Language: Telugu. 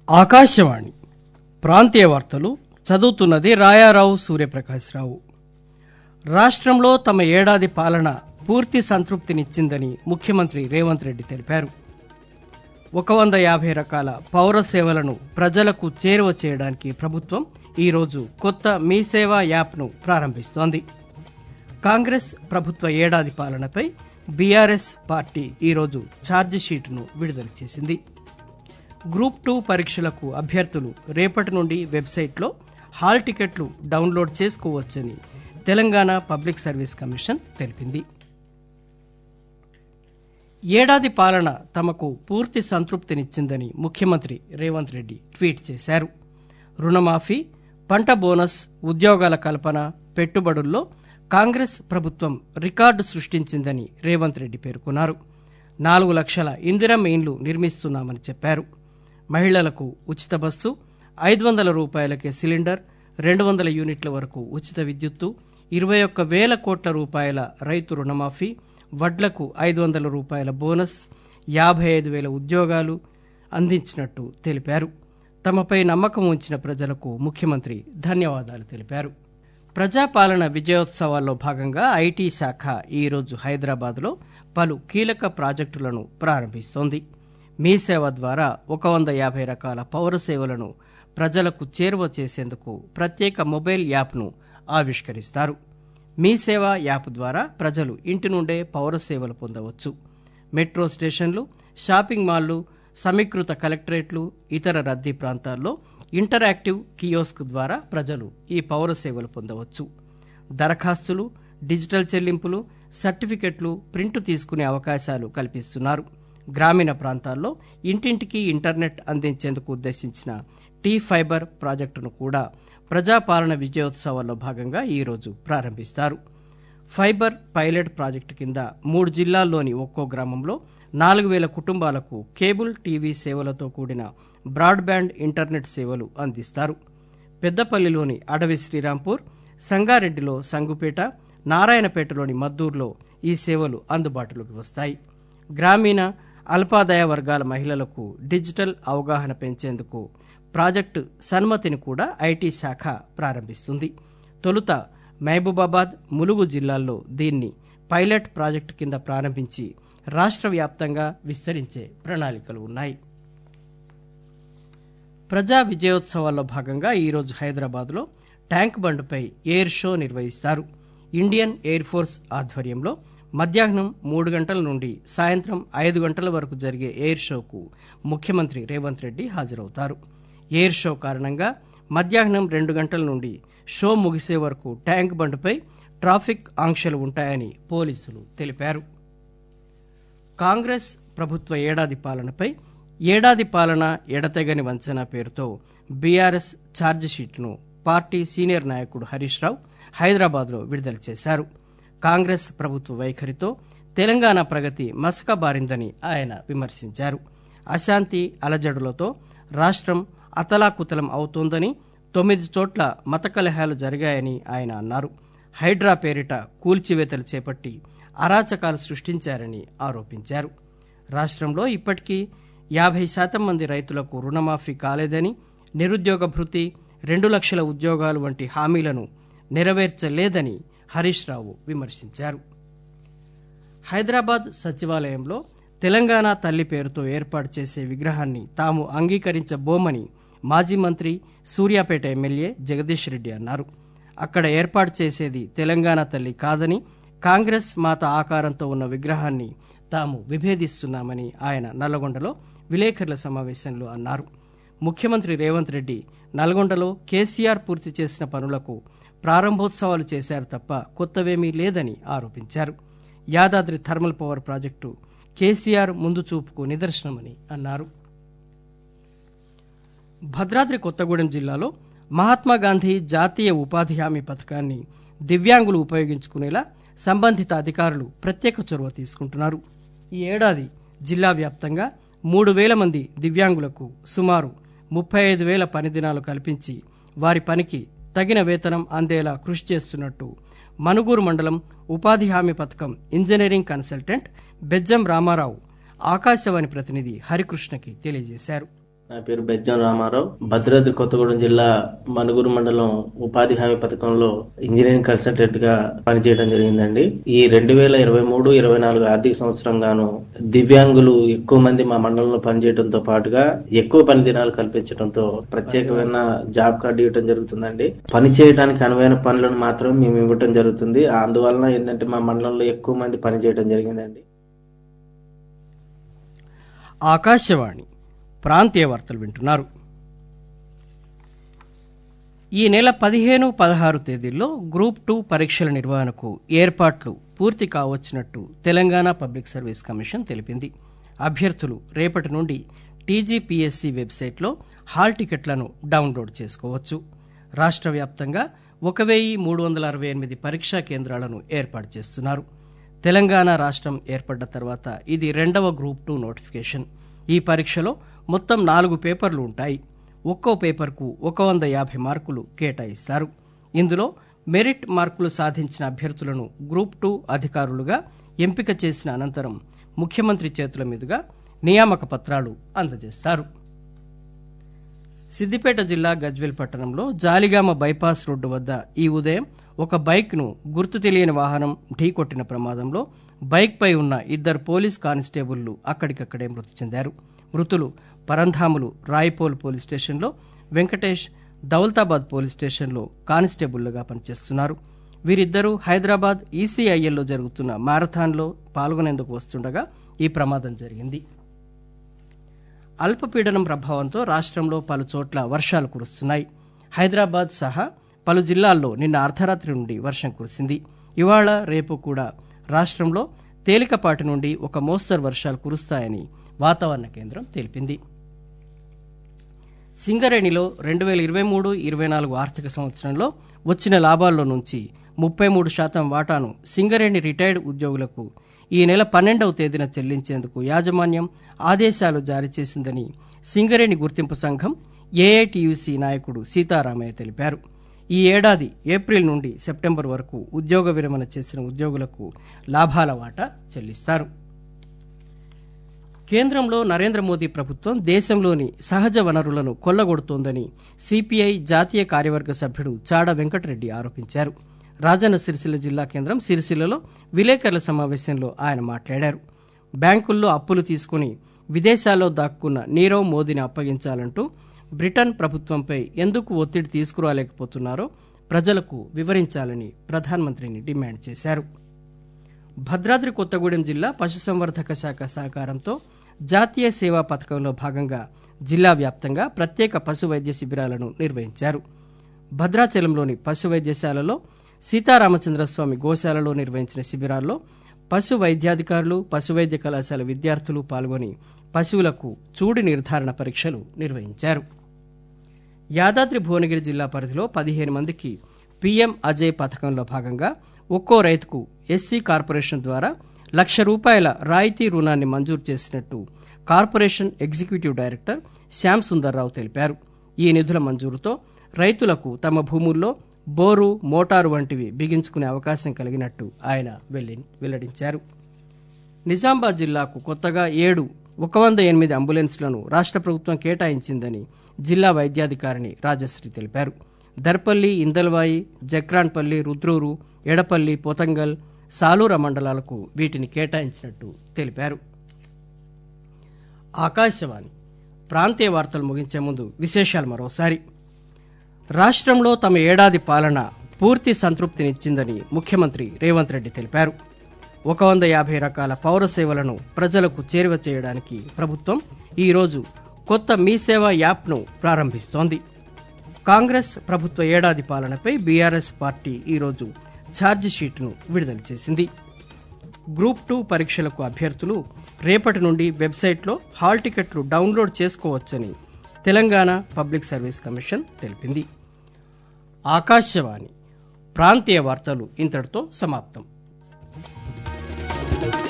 ఆకాశవాణి ప్రాంతీయ వార్తలు చదువుతున్నది రాయారావు సూర్యప్రకాశ్రావు రాష్ట్రంలో తమ ఏడాది పాలన పూర్తి సంతృప్తినిచ్చిందని ముఖ్యమంత్రి రేవంత్ రెడ్డి తెలిపారు ఒక వంద యాభై రకాల పౌర సేవలను ప్రజలకు చేరువ చేయడానికి ప్రభుత్వం ఈరోజు కొత్త మీ సేవా యాప్ను ప్రారంభిస్తోంది కాంగ్రెస్ ప్రభుత్వ ఏడాది పాలనపై బీఆర్ఎస్ పార్టీ ఈరోజు ఛార్జిషీటును విడుదల చేసింది గ్రూప్ టూ పరీక్షలకు అభ్యర్థులు రేపటి నుండి వెబ్సైట్లో హాల్ టికెట్లు డౌన్లోడ్ చేసుకోవచ్చని తెలంగాణ పబ్లిక్ సర్వీస్ కమిషన్ తెలిపింది ఏడాది పాలన తమకు పూర్తి సంతృప్తినిచ్చిందని ముఖ్యమంత్రి రేవంత్ రెడ్డి ట్వీట్ చేశారు రుణమాఫీ పంట బోనస్ ఉద్యోగాల కల్పన పెట్టుబడుల్లో కాంగ్రెస్ ప్రభుత్వం రికార్డు సృష్టించిందని రేవంత్ రెడ్డి పేర్కొన్నారు నాలుగు లక్షల ఇందిరమ్మ ఇండ్లు నిర్మిస్తున్నామని చెప్పారు మహిళలకు ఉచిత బస్సు ఐదు వందల రూపాయలకే సిలిండర్ రెండు వందల యూనిట్ల వరకు ఉచిత విద్యుత్తు ఇరవై ఒక్క వేల కోట్ల రూపాయల రైతు రుణమాఫీ వడ్లకు ఐదు వందల రూపాయల బోనస్ యాభై ఐదు వేల ఉద్యోగాలు అందించినట్టు తెలిపారు తమపై నమ్మకం ఉంచిన ప్రజలకు ముఖ్యమంత్రి ధన్యవాదాలు తెలిపారు ప్రజాపాలన విజయోత్సవాల్లో భాగంగా ఐటీ శాఖ ఈరోజు హైదరాబాద్లో పలు కీలక ప్రాజెక్టులను ప్రారంభిస్తోంది మీ సేవ ద్వారా ఒక వంద యాభై రకాల పౌర సేవలను ప్రజలకు చేరువ చేసేందుకు ప్రత్యేక మొబైల్ యాప్ను ఆవిష్కరిస్తారు మీ సేవ యాప్ ద్వారా ప్రజలు ఇంటి నుండే పౌర సేవలు పొందవచ్చు మెట్రో స్టేషన్లు షాపింగ్ మాల్లు సమీకృత కలెక్టరేట్లు ఇతర రద్దీ ప్రాంతాల్లో ఇంటరాక్టివ్ కియోస్క్ ద్వారా ప్రజలు ఈ పౌర సేవలు పొందవచ్చు దరఖాస్తులు డిజిటల్ చెల్లింపులు సర్టిఫికెట్లు ప్రింట్ తీసుకునే అవకాశాలు కల్పిస్తున్నారు గ్రామీణ ప్రాంతాల్లో ఇంటింటికి ఇంటర్నెట్ అందించేందుకు ఉద్దేశించిన టీ ఫైబర్ ప్రాజెక్టును కూడా ప్రజాపాలన విజయోత్సవాల్లో భాగంగా ఈరోజు ప్రారంభిస్తారు ఫైబర్ పైలట్ ప్రాజెక్టు కింద మూడు జిల్లాల్లోని ఒక్కో గ్రామంలో నాలుగు వేల కుటుంబాలకు కేబుల్ టీవీ సేవలతో కూడిన బ్రాడ్బ్యాండ్ ఇంటర్నెట్ సేవలు అందిస్తారు పెద్దపల్లిలోని అడవి శ్రీరాంపూర్ సంగారెడ్డిలో సంగుపేట నారాయణపేటలోని మద్దూరులో ఈ సేవలు అందుబాటులోకి వస్తాయి గ్రామీణ అల్పాదాయ వర్గాల మహిళలకు డిజిటల్ అవగాహన పెంచేందుకు ప్రాజెక్టు సన్మతిని కూడా ఐటీ శాఖ ప్రారంభిస్తుంది తొలుత మహబూబాబాద్ ములుగు జిల్లాల్లో దీన్ని పైలట్ ప్రాజెక్టు కింద ప్రారంభించి రాష్ట్ర వ్యాప్తంగా విస్తరించే ప్రణాళికలు ఉన్నాయి ప్రజా విజయోత్సవాల్లో భాగంగా ఈరోజు హైదరాబాద్లో ట్యాంక్ బండ్పై ఎయిర్ షో నిర్వహిస్తారు ఇండియన్ ఎయిర్ ఫోర్స్ ఆధ్వర్యంలో మధ్యాహ్నం మూడు గంటల నుండి సాయంత్రం ఐదు గంటల వరకు జరిగే ఎయిర్ షోకు ముఖ్యమంత్రి రేవంత్ రెడ్డి హాజరవుతారు ఎయిర్ షో కారణంగా మధ్యాహ్నం రెండు గంటల నుండి షో ముగిసే వరకు ట్యాంక్ బండ్పై ట్రాఫిక్ ఆంక్షలు ఉంటాయని పోలీసులు తెలిపారు కాంగ్రెస్ ప్రభుత్వ ఏడాది పాలనపై ఏడాది పాలన ఎడతెగని వంచన పేరుతో బీఆర్ఎస్ ఛార్జిషీట్ను పార్టీ సీనియర్ నాయకుడు హరీష్ రావు హైదరాబాద్లో విడుదల చేశారు కాంగ్రెస్ ప్రభుత్వ వైఖరితో తెలంగాణ ప్రగతి మసకబారిందని ఆయన విమర్శించారు అశాంతి అలజడులతో రాష్ట్రం అతలాకుతలం అవుతోందని తొమ్మిది చోట్ల మత కలహాలు జరిగాయని ఆయన అన్నారు హైడ్రా పేరిట కూల్చివేతలు చేపట్టి అరాచకాలు సృష్టించారని ఆరోపించారు రాష్ట్రంలో ఇప్పటికీ యాభై శాతం మంది రైతులకు రుణమాఫీ కాలేదని నిరుద్యోగ భృతి రెండు లక్షల ఉద్యోగాలు వంటి హామీలను నెరవేర్చలేదని హరీష్ రావు విమర్శించారు హైదరాబాద్ సచివాలయంలో తెలంగాణ తల్లి పేరుతో ఏర్పాటు చేసే విగ్రహాన్ని తాము అంగీకరించబోమని మాజీ మంత్రి సూర్యాపేట ఎమ్మెల్యే జగదీష్ రెడ్డి అన్నారు అక్కడ ఏర్పాటు చేసేది తెలంగాణ తల్లి కాదని కాంగ్రెస్ మాత ఆకారంతో ఉన్న విగ్రహాన్ని తాము విభేదిస్తున్నామని ఆయన నల్లగొండలో విలేకరుల సమావేశంలో అన్నారు ముఖ్యమంత్రి రేవంత్ రెడ్డి నల్గొండలో కేసీఆర్ పూర్తి చేసిన పనులకు ప్రారంభోత్సవాలు చేశారు తప్ప కొత్తవేమీ లేదని ఆరోపించారు Yadadri thermal power project KCR ముందు చూపుకు నిదర్శనమని అన్నారు భద్రాద్రి కొత్తగూడెం జిల్లాలో మహాత్మాగాంధీ జాతీయ ఉపాధి హామీ పథకాన్ని దివ్యాంగులు ఉపయోగించుకునేలా సంబంధిత అధికారులు ప్రత్యేక చొరవ తీసుకుంటున్నారు ఈ ఏడాది జిల్లా వ్యాప్తంగా మూడు వేల మంది దివ్యాంగులకు సుమారు ముప్పై ఐదు వేల పని దినాలు కల్పించి వారి పనికి తగిన వేతనం అందేలా కృషి చేస్తున్నట్టు మనుగూరు మండలం ఉపాధి హామీ పథకం ఇంజనీరింగ్ కన్సల్టెంట్ బెజ్జం రామారావు ఆకాశవాణి ప్రతినిధి హరికృష్ణకి తెలియజేశారు నా పేరు బెజ్జం రామారావు భద్రాద్రి కొత్తగూడెం జిల్లా మనుగురు మండలం ఉపాధి హామీ పథకంలో ఇంజనీరింగ్ కన్సల్టెంట్ గా పనిచేయడం జరిగిందండి ఈ రెండు వేల ఇరవై మూడు ఇరవై నాలుగు ఆర్థిక సంవత్సరం గాను దివ్యాంగులు ఎక్కువ మంది మా మండలంలో పనిచేయడంతో పాటుగా ఎక్కువ పని దినాలు కల్పించడంతో ప్రత్యేకమైన జాబ్ కార్డు ఇవ్వడం జరుగుతుందండి పని చేయడానికి అనువైన పనులను మాత్రం మేము ఇవ్వటం జరుగుతుంది అందువలన ఏంటంటే మా మండలంలో ఎక్కువ మంది పని చేయడం జరిగిందండి ఆకాశవాణి ప్రాంతీయ వార్తలు వింటున్నారు ఈ నెల పదిహేను పదహారు తేదీల్లో గ్రూప్ టూ పరీక్షల నిర్వహణకు ఏర్పాట్లు పూర్తి కావచ్చినట్టు తెలంగాణ పబ్లిక్ సర్వీస్ కమిషన్ తెలిపింది అభ్యర్థులు రేపటి నుండి టీజీపీఎస్సీ వెబ్సైట్లో హాల్ టికెట్లను డౌన్లోడ్ చేసుకోవచ్చు రాష్ట్ర వ్యాప్తంగా ఒక వెయ్యి మూడు వందల అరవై ఎనిమిది పరీక్షా కేంద్రాలను ఏర్పాటు చేస్తున్నారు తెలంగాణ రాష్ట్రం ఏర్పడ్డ తర్వాత ఇది రెండవ గ్రూప్ టూ నోటిఫికేషన్ ఈ పరీక్షలో మొత్తం నాలుగు పేపర్లు ఉంటాయి ఒక్కో పేపర్కు ఒక వంద యాభై మార్కులు కేటాయిస్తారు ఇందులో మెరిట్ మార్కులు సాధించిన అభ్యర్థులను గ్రూప్ టూ అధికారులుగా ఎంపిక చేసిన అనంతరం ముఖ్యమంత్రి చేతుల మీదుగా నియామక పత్రాలు అందజేస్తారు సిద్దిపేట జిల్లా గజ్వేల్ పట్టణంలో జాలిగామ బైపాస్ రోడ్డు వద్ద ఈ ఉదయం ఒక బైక్ ను గుర్తు తెలియని వాహనం ఢీకొట్టిన ప్రమాదంలో బైక్ పై ఉన్న ఇద్దరు పోలీస్ కానిస్టేబుళ్లు అక్కడికక్కడే మృతి చెందారు మృతులు పరంధాములు రాయిపోల్ పోలీస్ స్టేషన్లో వెంకటేష్ దౌలతాబాద్ పోలీస్ స్టేషన్లో కానిస్టేబుళ్లుగా పనిచేస్తున్నారు వీరిద్దరూ హైదరాబాద్ ఈసీఐఎల్లో జరుగుతున్న మారథాన్లో పాల్గొనేందుకు వస్తుండగా ఈ ప్రమాదం జరిగింది అల్పపీడనం ప్రభావంతో రాష్ట్రంలో పలు చోట్ల వర్షాలు కురుస్తున్నాయి హైదరాబాద్ సహా పలు జిల్లాల్లో నిన్న అర్ధరాత్రి నుండి వర్షం కురిసింది ఇవాళ రేపు కూడా రాష్ట్రంలో తేలికపాటి నుండి ఒక మోస్తరు వర్షాలు కురుస్తాయని వాతావరణ కేంద్రం తెలిపింది సింగరేణిలో రెండు వేల ఇరవై మూడు ఇరవై నాలుగు ఆర్థిక సంవత్సరంలో వచ్చిన లాభాల్లో నుంచి ముప్పై మూడు శాతం వాటాను సింగరేణి రిటైర్డ్ ఉద్యోగులకు ఈ నెల పన్నెండవ తేదీన చెల్లించేందుకు యాజమాన్యం ఆదేశాలు జారీ చేసిందని సింగరేణి గుర్తింపు సంఘం ఏఐటియుసి నాయకుడు సీతారామయ్య తెలిపారు ఈ ఏడాది ఏప్రిల్ నుండి సెప్టెంబర్ వరకు ఉద్యోగ విరమణ చేసిన ఉద్యోగులకు లాభాల వాటా చెల్లిస్తారు కేంద్రంలో నరేంద్ర మోదీ ప్రభుత్వం దేశంలోని సహజ వనరులను కొల్లగొడుతోందని సిపిఐ జాతీయ కార్యవర్గ సభ్యుడు చాడ వెంకటరెడ్డి ఆరోపించారు రాజన్న సిరిసిల్ల జిల్లా కేంద్రం సిరిసిల్లలో విలేకరుల సమావేశంలో ఆయన మాట్లాడారు బ్యాంకుల్లో అప్పులు తీసుకుని విదేశాల్లో దాక్కున్న నీరవ్ మోదీని అప్పగించాలంటూ బ్రిటన్ ప్రభుత్వంపై ఎందుకు ఒత్తిడి తీసుకురాలేకపోతున్నారో ప్రజలకు వివరించాలని ప్రధానమంత్రిని డిమాండ్ చేశారు భద్రాద్రి కొత్తగూడెం జిల్లా పశుసంవర్ధక శాఖ సహకారంతో జాతీయ సేవా పథకంలో భాగంగా జిల్లా వ్యాప్తంగా ప్రత్యేక పశు వైద్య శిబిరాలను నిర్వహించారు భద్రాచలంలోని పశు వైద్యశాలలో సీతారామచంద్రస్వామి గోశాలలో నిర్వహించిన శిబిరాల్లో పశు వైద్యాధికారులు పశు వైద్య కళాశాల విద్యార్థులు పాల్గొని పశువులకు చూడి నిర్ధారణ పరీక్షలు నిర్వహించారు యాదాద్రి భువనగిరి జిల్లా పరిధిలో పదిహేను మందికి పీఎం అజయ్ పథకంలో భాగంగా ఒక్కో రైతుకు ఎస్సీ కార్పొరేషన్ ద్వారా లక్ష రూపాయల రాయితీ రుణాన్ని మంజూరు చేసినట్టు corporation executive director Shyam Sundarrao తెలిపారు ఈ నిధుల మంజూరుతో రైతులకు తమ భూముల్లో బోరు మోటారు వంటివి బిగించుకునే అవకాశం కలిగినట్టు ఆయన వెల్లడించారు నిజామాబాద్ జిల్లాకు కొత్తగా ఏడు ఒక వంద ఎనిమిది అంబులెన్స్లను రాష్ట్ర ప్రభుత్వం కేటాయించిందని జిల్లా వైద్యాధికారిని రాజశ్రీ తెలిపారు దర్పల్లి ఇందల్వాయి జక్రాన్పల్లి రుద్రూరు ఎడపల్లి పొతంగల్ సాలూర మండలాలకు వీటిని కేటాయించినట్టు తెలిపారు ఆకాశవాణి ప్రాంతీయ వార్తలు ముగించే ముందు విశేషాలు మరోసారి రాష్ట్రంలో తమ ఏడాది పాలన పూర్తి సంతృప్తినిచ్చిందని ముఖ్యమంత్రి రేవంత్ రెడ్డి తెలిపారు ఒక వంద యాభై రకాల పౌర సేవలను ప్రజలకు చేరువ చేయడానికి ప్రభుత్వం ఈరోజు కొత్త మీ సేవ యాప్ను ప్రారంభిస్తోంది కాంగ్రెస్ ప్రభుత్వ ఏడాది పాలనపై బీఆర్ఎస్ పార్టీ ఈరోజు ఛార్జ్ షీట్ను విడుదల చేసింది గ్రూప్ టూ పరీక్షలకు అభ్యర్థులు రేపటి నుండి వెబ్సైట్లో హాల్ టికెట్లు డౌన్లోడ్ చేసుకోవచ్చని తెలంగాణ పబ్లిక్ సర్వీస్ కమిషన్ తెలిపింది ఆకాశవాణి ప్రాంతీయ వార్తలు ఇంతటితో సమాప్తం